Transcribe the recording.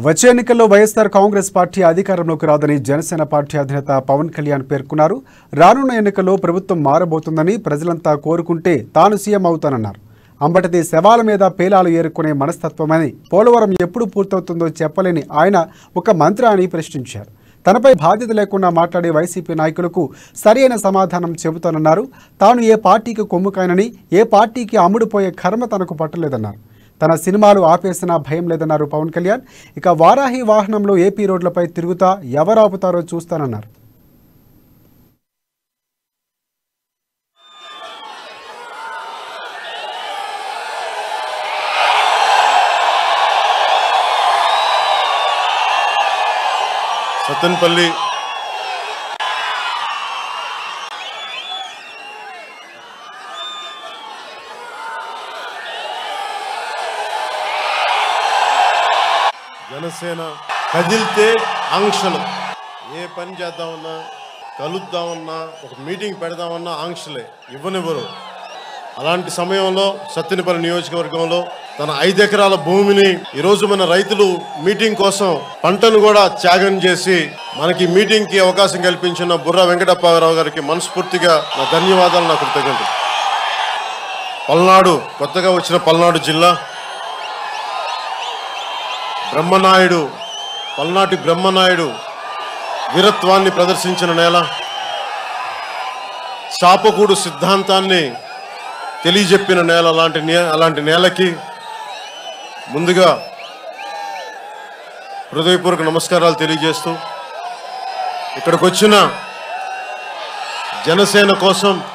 వచ్చే ఎన్నికల్లో వైఎస్ఆర్ కాంగ్రెస్ పార్టీ అధికారంలోకి రాదని జనసేన పార్టీ అధినేత పవన్ కళ్యాణ్ పేర్కొన్నారు రానున్న ఎన్నికల్లో ప్రభుత్వం మారబోతుందని ప్రజలంతా కోరుకుంటే తాను సీఎం అవుతానన్నారు అంబటిది శవాల మీద పేలాలు ఏరుకునే మనస్తత్వమని పోలవరం ఎప్పుడు పూర్తవుతుందో చెప్పలేని ఆయన ఒక మంత్ర అని ప్రశ్నించారు తనపై బాధ్యత లేకుండా మాట్లాడే వైసీపీ నాయకులకు సరైన సమాధానం చెబుతానన్నారు తాను ఏ పార్టీకి కొమ్ముకాయనని ఏ పార్టీకి అమ్ముడుపోయే కర్మ తనకు పట్టలేదన్నారు తన సినిమాలు ఆపేసినా భయం లేదన్నారు పవన్ కళ్యాణ్ ఇక వారాహి వాహనంలో ఏపీ రోడ్లపై తిరుగుతా ఎవరు ఆపుతారో చూస్తానన్నారు సత్తెనపల్లి జనసేన కదిలితే ఆంక్షలు ఏ పని చేద్దామన్నా కలుద్దామన్నా ఒక మీటింగ్ పెడదామన్నా ఆంక్షలే ఇవ్వనివ్వరు అలాంటి సమయంలో సత్తెనపల్లి నియోజకవర్గంలో తన ఐదు ఎకరాల భూమిని ఈరోజు మన రైతులు మీటింగ్ కోసం పంటను కూడా త్యాగం చేసి మనకి మీటింగ్ కి అవకాశం కల్పించిన బుర్రా వెంకటప్పారావు గారికి మనస్ఫూర్తిగా నా ధన్యవాదాలు నా కృతజ్ఞతలు పల్నాడు కొత్తగా వచ్చిన పల్నాడు జిల్లా బ్రహ్మనాయుడు పల్నాటి బ్రహ్మనాయుడు వీరత్వాన్ని ప్రదర్శించిన నేల చాపకూడు సిద్ధాంతాన్ని తెలియజెప్పిన నేల అలాంటి నే అలాంటి నేలకి ముందుగా హృదయపూర్వక నమస్కారాలు తెలియజేస్తూ ఇక్కడికి వచ్చిన జనసేన కోసం